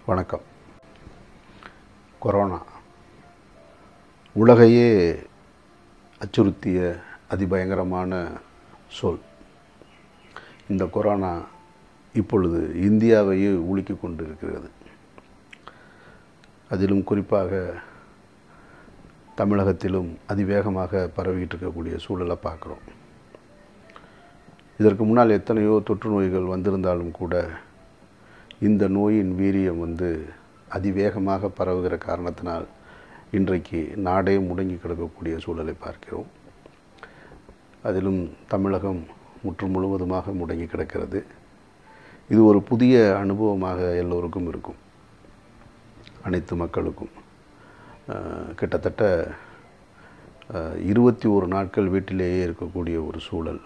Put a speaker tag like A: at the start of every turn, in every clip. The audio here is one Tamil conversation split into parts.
A: வணக்கம் கொரோனா உலகையே அச்சுறுத்திய அதிபயங்கரமான சொல் இந்த கொரோனா இப்பொழுது இந்தியாவையே உலுக்கிக் கொண்டிருக்கிறது அதிலும் குறிப்பாக தமிழகத்திலும் அதிவேகமாக பரவிக்கிட்டு இருக்கக்கூடிய சூழலை பார்க்குறோம் இதற்கு முன்னால் எத்தனையோ தொற்று நோய்கள் வந்திருந்தாலும் கூட இந்த நோயின் வீரியம் வந்து அதிவேகமாக பரவுகிற காரணத்தினால் இன்றைக்கு நாடே முடங்கி கிடக்கக்கூடிய சூழலை பார்க்கிறோம் அதிலும் தமிழகம் முற்று முழுவதுமாக முடங்கி கிடக்கிறது இது ஒரு புதிய அனுபவமாக எல்லோருக்கும் இருக்கும் அனைத்து மக்களுக்கும் அஹ், கிட்டத்தட்ட இருபத்தி ஒரு நாட்கள் வீட்டிலேயே இருக்கக்கூடிய ஒரு சூழல்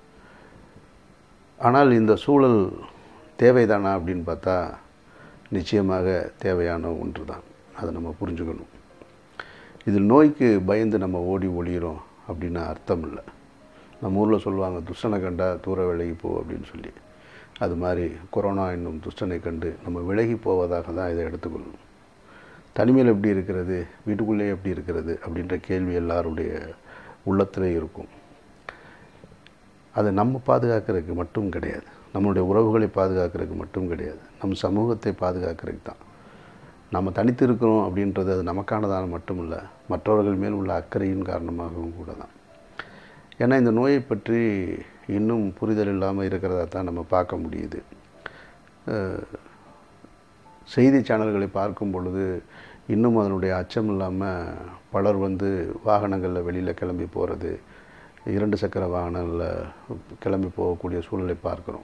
A: ஆனால் இந்த சூழல் தேவைதானா அப்படின்னு பார்த்தா நிச்சயமாக தேவையான ஒன்று தான் அதை நம்ம புரிஞ்சுக்கணும் இதில் நோய்க்கு பயந்து நம்ம ஓடி ஒளிகிறோம் அப்படின்னு அர்த்தம் இல்லை நம்ம ஊரில் சொல்லுவாங்க துஷ்டனை கண்டா தூர விலகி போ அப்படின்னு சொல்லி அது மாதிரி கொரோனா என்னும் துஷ்டனை கண்டு நம்ம விலகி போவதாக தான் இதை எடுத்துக்கொள்ளணும் தனிமையில் எப்படி இருக்கிறது வீட்டுக்குள்ளேயே எப்படி இருக்கிறது அப்படின்ற கேள்வி எல்லாருடைய உள்ளத்திலே இருக்கும் அதை நம்ம பாதுகாக்கிறதுக்கு மட்டும் கிடையாது நம்மளுடைய உறவுகளை பாதுகாக்கிறதுக்கு மட்டும் கிடையாது நம் சமூகத்தை பாதுகாக்கிறதுக்கு தான் நம்ம தனித்து இருக்கிறோம் அப்படின்றது அது நமக்கானதான மட்டும் இல்லை மற்றவர்கள் மேல் உள்ள அக்கறையின் காரணமாகவும் கூட தான் ஏன்னா இந்த நோயை பற்றி இன்னும் புரிதல் இல்லாமல் இருக்கிறதா தான் நம்ம பார்க்க முடியுது அஹ், செய்தி சேனல்களை பார்க்கும் பொழுது இன்னும் அதனுடைய அச்சம் இல்லாமல் பலர் வந்து வாகனங்களில் வெளியில் கிளம்பி போகிறது இரண்டு சக்கர வாகனங்களில் கிளம்பி போகக்கூடிய சூழலை பார்க்குறோம்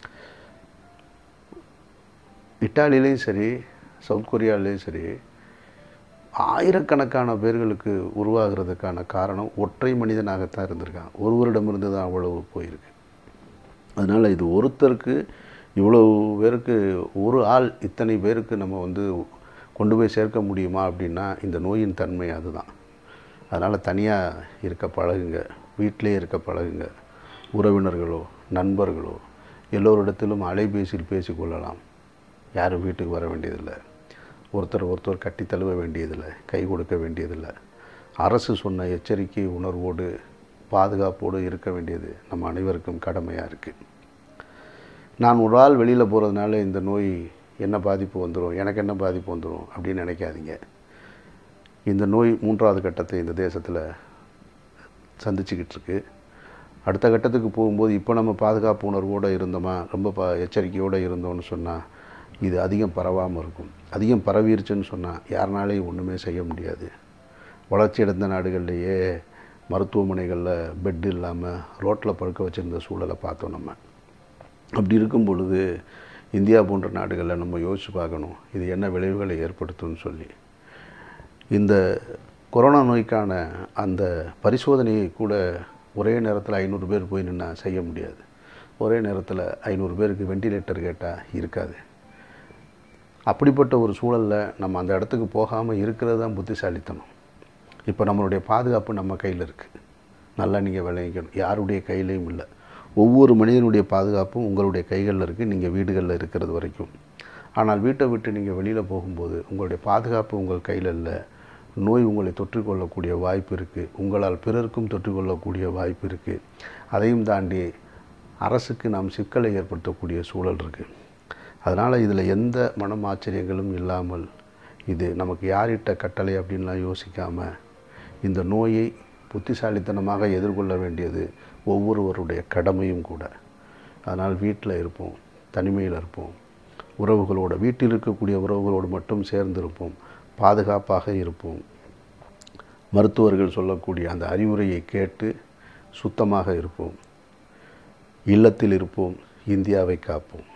A: இட்டாலியிலையும் சரி சவுத் கொரியாவிலையும் சரி ஆயிரக்கணக்கான பேர்களுக்கு உருவாகிறதுக்கான காரணம் ஒற்றை மனிதனாகத்தான் இருந்திருக்காங்க ஒருவரிடமிருந்து தான் அவ்வளவு போயிருக்கு அதனால் இது ஒருத்தருக்கு இவ்வளவு பேருக்கு ஒரு ஆள் இத்தனை பேருக்கு நம்ம வந்து கொண்டு போய் சேர்க்க முடியுமா அப்படின்னா இந்த நோயின் தன்மை அதுதான் அதனால் தனியாக இருக்க பழகுங்க வீட்டிலே இருக்க பழகுங்க உறவினர்களோ நண்பர்களோ எல்லோரிடத்திலும் அலைபேசியில் பேசிக்கொள்ளலாம் யாரும் வீட்டுக்கு வர வேண்டியதில்லை ஒருத்தர் ஒருத்தர் கட்டி தழுவ வேண்டியதில்லை கை கொடுக்க வேண்டியதில்லை அரசு சொன்ன எச்சரிக்கை உணர்வோடு பாதுகாப்போடு இருக்க வேண்டியது நம்ம அனைவருக்கும் கடமையாக இருக்குது நான் ஒரு ஆள் வெளியில் போகிறதுனால இந்த நோய் என்ன பாதிப்பு வந்துடும் எனக்கு என்ன பாதிப்பு வந்துடும் அப்படின்னு நினைக்காதீங்க இந்த நோய் மூன்றாவது கட்டத்தை இந்த தேசத்தில் சந்திச்சுக்கிட்டு இருக்கு அடுத்த கட்டத்துக்கு போகும்போது இப்போ நம்ம பாதுகாப்பு உணர்வோடு இருந்தோமா ரொம்ப ப எச்சரிக்கையோடு இருந்தோம்னு சொன்னால் இது அதிகம் பரவாமல் இருக்கும் அதிகம் பரவிருச்சுன்னு சொன்னால் யாருனாலையும் ஒன்றுமே செய்ய முடியாது வளர்ச்சியடைந்த நாடுகள்லேயே மருத்துவமனைகளில் பெட் இல்லாமல் ரோட்டில் படுக்க வச்சுருந்த சூழலை பார்த்தோம் நம்ம அப்படி இருக்கும் பொழுது இந்தியா போன்ற நாடுகளில் நம்ம யோசித்து பார்க்கணும் இது என்ன விளைவுகளை ஏற்படுத்தும்னு சொல்லி இந்த கொரோனா நோய்க்கான அந்த பரிசோதனையை கூட ஒரே நேரத்தில் ஐநூறு பேர் போய் நின்னா செய்ய முடியாது ஒரே நேரத்தில் ஐநூறு பேருக்கு வெண்டிலேட்டர் கேட்டால் இருக்காது அப்படிப்பட்ட ஒரு சூழலில் நம்ம அந்த இடத்துக்கு போகாமல் இருக்கிறது தான் புத்திசாலித்தனம் இப்போ நம்மளுடைய பாதுகாப்பு நம்ம கையில் இருக்குது நல்லா நீங்கள் விளங்கிக்கணும் யாருடைய கையிலையும் இல்லை ஒவ்வொரு மனிதனுடைய பாதுகாப்பும் உங்களுடைய கைகளில் இருக்குது நீங்கள் வீடுகளில் இருக்கிறது வரைக்கும் ஆனால் வீட்டை விட்டு நீங்கள் வெளியில் போகும்போது உங்களுடைய பாதுகாப்பு உங்கள் கையில் இல்லை நோய் உங்களை தொற்றிக்கொள்ளக்கூடிய வாய்ப்பு இருக்குது உங்களால் பிறருக்கும் தொற்றிக்கொள்ளக்கூடிய வாய்ப்பு இருக்குது அதையும் தாண்டி அரசுக்கு நாம் சிக்கலை ஏற்படுத்தக்கூடிய சூழல் இருக்குது அதனால் இதில் எந்த மனம் ஆச்சரியங்களும் இல்லாமல் இது நமக்கு யாரிட்ட கட்டளை அப்படின்லாம் யோசிக்காமல் இந்த நோயை புத்திசாலித்தனமாக எதிர்கொள்ள வேண்டியது ஒவ்வொருவருடைய கடமையும் கூட அதனால் வீட்டில் இருப்போம் தனிமையில் இருப்போம் உறவுகளோடு வீட்டில் இருக்கக்கூடிய உறவுகளோடு மட்டும் சேர்ந்து இருப்போம் பாதுகாப்பாக இருப்போம் மருத்துவர்கள் சொல்லக்கூடிய அந்த அறிவுரையை கேட்டு சுத்தமாக இருப்போம் இல்லத்தில் இருப்போம் இந்தியாவை காப்போம்